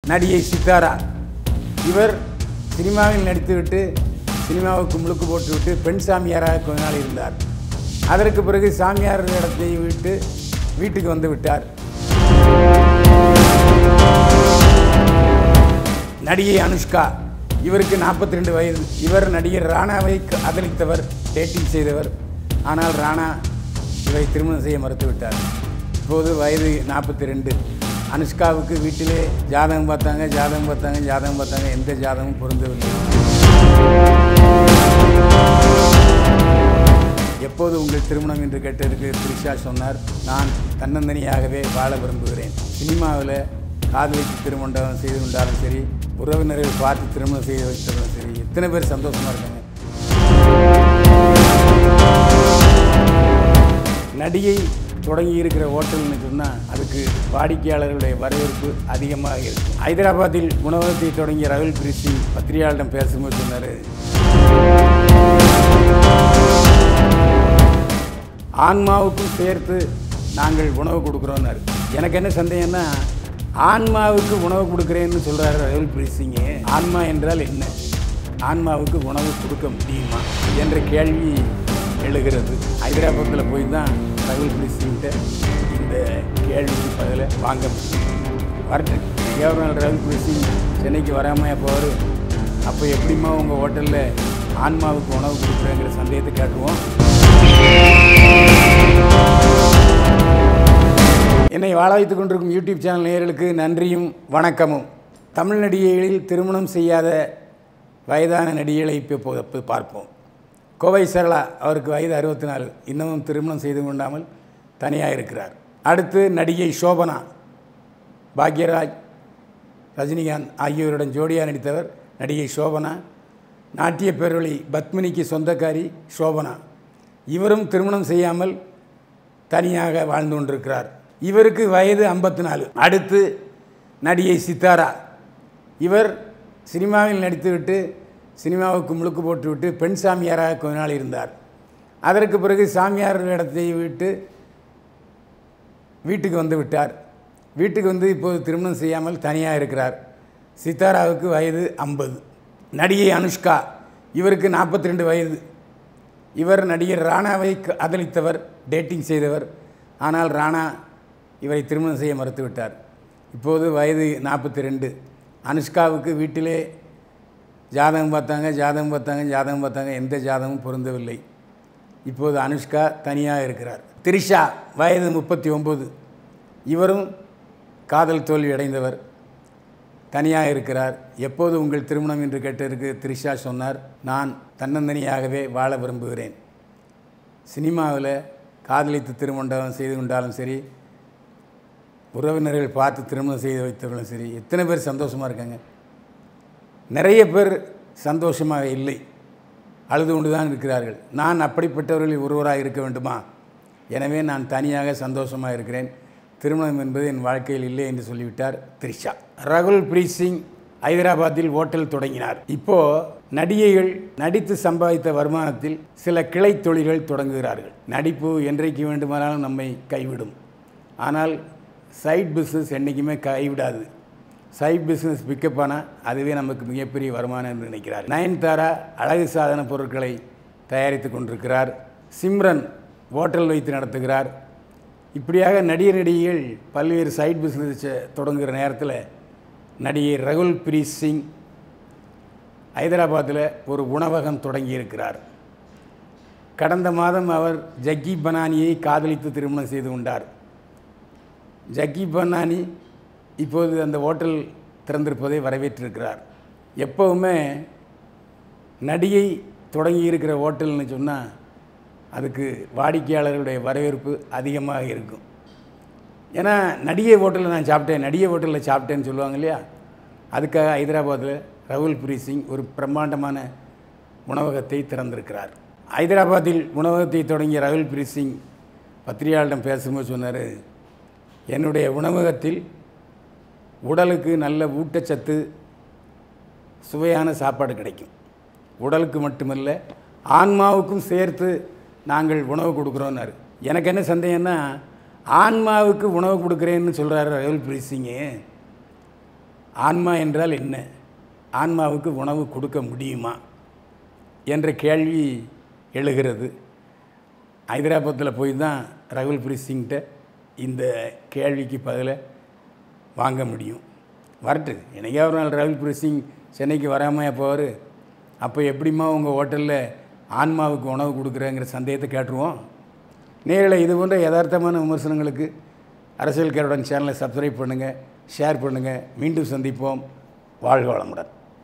நடிகை சித்தாரா இவர் சினிமாவில் நடித்துவிட்டு சினிமாவுக்கு முழுக்கு போட்டுவிட்டு பெண் சாமியாராக கொஞ்ச நாள் இருந்தார் அதற்கு பிறகு சாமியார் இடத்தை விட்டு வீட்டுக்கு வந்து விட்டார் நடிகை அனுஷ்கா இவருக்கு 42 ரெண்டு வயது இவர் நடிகர் ராணாவை காதலித்தவர் டேட்டிங் செய்தவர் ஆனால் ராணா இவரை திருமணம் செய்ய மறுத்துவிட்டார் இப்போது வயது 42 ரெண்டு அனுஷ்காவுக்கு வீட்டிலே ஜாதகம் பார்த்தாங்க ஜாதகம் பார்த்தாங்க ஜாதகம் பார்த்தாங்க எந்த ஜாதகமும் பொருந்தவில்லை எப்போது உங்கள் திருமணம் என்று கேட்டதற்கு த்ரிஷா சொன்னார் நான் தன்னந்தனியாகவே வாழ விரும்புகிறேன் சினிமாவில் காதலித்து திருமணம் செய்து கொண்டாலும் சரி உறவினர்கள் பார்த்து திருமணம் செய்து வைத்தாலும் சரி எத்தனை பேர் சந்தோஷமாக இருக்காங்க நடிகை தொடங்கி இருக்கிற ஹோட்டல்னு சொன்னால் அதுக்கு வாடிக்கையாளர்களுடைய வரவேற்பு அதிகமாக இருக்கும் ஹைதராபாத்தில் உணவகத்தை தொடங்கிய ரவில் பிரிசி பத்திரிகையாளரிடம் பேசும்போது சொன்னார் ஆன்மாவுக்கும் சேர்த்து நாங்கள் உணவு கொடுக்குறோன்னாரு எனக்கு என்ன சந்தேகம்னா ஆன்மாவுக்கு உணவு கொடுக்குறேன்னு சொல்கிறாரு ரவில் பிரீசிங்க ஆன்மா என்றால் என்ன ஆன்மாவுக்கு உணவு கொடுக்க முடியுமா என்ற கேள்வி எழுகிறது ஹைதராபாத்தில் போய் தான் ரவில் பிரீசிங்கிட்ட இந்த கேள்விக்கு பதிலை வாங்க முடியும் வரட்டு கேவரல் ரவில் பிரீசிங் சென்னைக்கு வராமையா போவார் அப்போ எப்படிம்மா உங்கள் ஹோட்டலில் ஆன்மாவுக்கு உணவு கொடுக்குறேங்கிற சந்தேகத்தை காட்டுவோம் என்னை வாழ வைத்துக் கொண்டிருக்கும் யூடியூப் சேனல் நேயர்களுக்கு நன்றியும் வணக்கமும் தமிழ் நடிகைகளில் திருமணம் செய்யாத வயதான நடிகைகளை இப்போ இப்போ இப்போ பார்ப்போம் கோவை சரளா அவருக்கு வயது அறுபத்தி நாலு இன்னமும் திருமணம் செய்து கொண்டாமல் தனியாக இருக்கிறார் அடுத்து நடிகை சோபனா பாக்யராஜ் ரஜினிகாந்த் ஆகியோருடன் ஜோடியாக நடித்தவர் நடிகை சோபனா நாட்டிய பேரொளி பத்மினிக்கு சொந்தக்காரி சோபனா இவரும் திருமணம் செய்யாமல் தனியாக வாழ்ந்து கொண்டிருக்கிறார் இவருக்கு வயது ஐம்பத்தி நாலு அடுத்து நடிகை சித்தாரா இவர் சினிமாவில் நடித்துவிட்டு சினிமாவுக்கு முழுக்கு போட்டுவிட்டு பெண் சாமியாராக கொஞ்ச நாள் இருந்தார் அதற்கு பிறகு சாமியார் இடத்தை விட்டு வீட்டுக்கு வந்து விட்டார் வீட்டுக்கு வந்து இப்போது திருமணம் செய்யாமல் தனியாக இருக்கிறார் சித்தாராவுக்கு வயது ஐம்பது நடிகை அனுஷ்கா இவருக்கு 42 ரெண்டு வயது இவர் நடிகர் ராணாவை காதலித்தவர் டேட்டிங் செய்தவர் ஆனால் ராணா இவரை திருமணம் செய்ய மறுத்துவிட்டார் இப்போது வயது 42 ரெண்டு அனுஷ்காவுக்கு வீட்டிலே ஜாதகம் பார்த்தாங்க ஜாதகம் பார்த்தாங்க ஜாதகம் பார்த்தாங்க எந்த ஜாதகமும் பொருந்தவில்லை இப்போது அனுஷ்கா தனியாக இருக்கிறார் திரிஷா வயது முப்பத்தி ஒம்பது இவரும் காதல் தோல்வி அடைந்தவர் தனியாக இருக்கிறார் எப்போது உங்கள் திருமணம் என்று கேட்டதற்கு த்ரிஷா சொன்னார் நான் தன்னந்தனியாகவே வாழ விரும்புகிறேன் சினிமாவில் காதலித்து திருமணம் செய்து கொண்டாலும் சரி உறவினர்கள் பார்த்து திருமணம் செய்து வைத்தவர்களும் சரி எத்தனை பேர் சந்தோஷமாக இருக்காங்க நிறைய பேர் சந்தோஷமாக இல்லை அழுது கொண்டு தான் இருக்கிறார்கள் நான் அப்படிப்பட்டவர்களில் ஒருவராக இருக்க வேண்டுமா எனவே நான் தனியாக சந்தோஷமாக இருக்கிறேன் திருமணம் என்பது என் வாழ்க்கையில் இல்லை என்று சொல்லிவிட்டார் த்ரிஷா ரகுல் பிரீத் சிங் ஹைதராபாத்தில் ஹோட்டல் தொடங்கினார் இப்போ நடிகைகள் நடித்து சம்பாதித்த வருமானத்தில் சில கிளை தொழில்கள் தொடங்குகிறார்கள் நடிப்பு என்றைக்கு வேண்டுமானாலும் நம்மை கைவிடும் ஆனால் சைட் பிஸ்னஸ் என்றைக்குமே கைவிடாது சைட் பிஸ்னஸ் பிக்கப் ஆனால் அதுவே நமக்கு மிகப்பெரிய வருமானம் என்று நினைக்கிறார் நயன்தாரா அழகு சாதன பொருட்களை தயாரித்து கொண்டிருக்கிறார் சிம்ரன் ஹோட்டல் வைத்து நடத்துகிறார் இப்படியாக நடிகர் நடிகைகள் பல்வேறு சைட் பிஸ்னஸ் தொடங்குகிற நேரத்தில் நடிகை ரகுல் பிரீத் சிங் ஹைதராபாத்தில் ஒரு உணவகம் தொடங்கியிருக்கிறார் கடந்த மாதம் அவர் ஜக்கி பனானியை காதலித்து திருமணம் செய்து கொண்டார் ஜக்கி பனானி இப்போது அந்த ஹோட்டல் திறந்திருப்பதை வரவேற்றிருக்கிறார் எப்போவுமே நடிகை தொடங்கி இருக்கிற ஹோட்டல்னு சொன்னால் அதுக்கு வாடிக்கையாளர்களுடைய வரவேற்பு அதிகமாக இருக்கும் ஏன்னா நடிகை ஹோட்டலில் நான் சாப்பிட்டேன் நடிகை ஹோட்டலில் சாப்பிட்டேன்னு சொல்லுவாங்க இல்லையா அதுக்காக ஹைதராபாத்தில் ரகுல் பிரீத் சிங் ஒரு பிரம்மாண்டமான உணவகத்தை திறந்திருக்கிறார் ஹைதராபாத்தில் உணவகத்தை தொடங்கிய ரகுல் பிரீத் சிங் பத்திரிகையாளரிடம் பேசும்போது சொன்னார் என்னுடைய உணவகத்தில் உடலுக்கு நல்ல ஊட்டச்சத்து சுவையான சாப்பாடு கிடைக்கும் உடலுக்கு மட்டுமல்ல ஆன்மாவுக்கும் சேர்த்து நாங்கள் உணவு கொடுக்குறோன்னாரு எனக்கு என்ன சந்தேகம்னா ஆன்மாவுக்கு உணவு கொடுக்குறேன்னு சொல்கிறாரு ரகுல் பிரீத் சிங்கு ஆன்மா என்றால் என்ன ஆன்மாவுக்கு உணவு கொடுக்க முடியுமா என்ற கேள்வி எழுகிறது ஹைதராபாத்தில் போய் தான் ரகுல் பிரீத் சிங்கிட்ட இந்த கேள்விக்கு பதிலை வாங்க முடியும் வரட்டு என்னைக்கா ஒரு நாள் ரகுல் பிரீத் சிங் சென்னைக்கு வராமல் போவார் அப்போ எப்படிம்மா உங்கள் ஹோட்டலில் ஆன்மாவுக்கு உணவு கொடுக்குறேங்கிற சந்தேகத்தை கேட்டுருவோம் நேரில் இது போன்ற யதார்த்தமான விமர்சனங்களுக்கு அரசியல் கேருடன் சேனலை சப்ஸ்கிரைப் பண்ணுங்கள் ஷேர் பண்ணுங்கள் மீண்டும் சந்திப்போம் வாழ்க வளமுடன்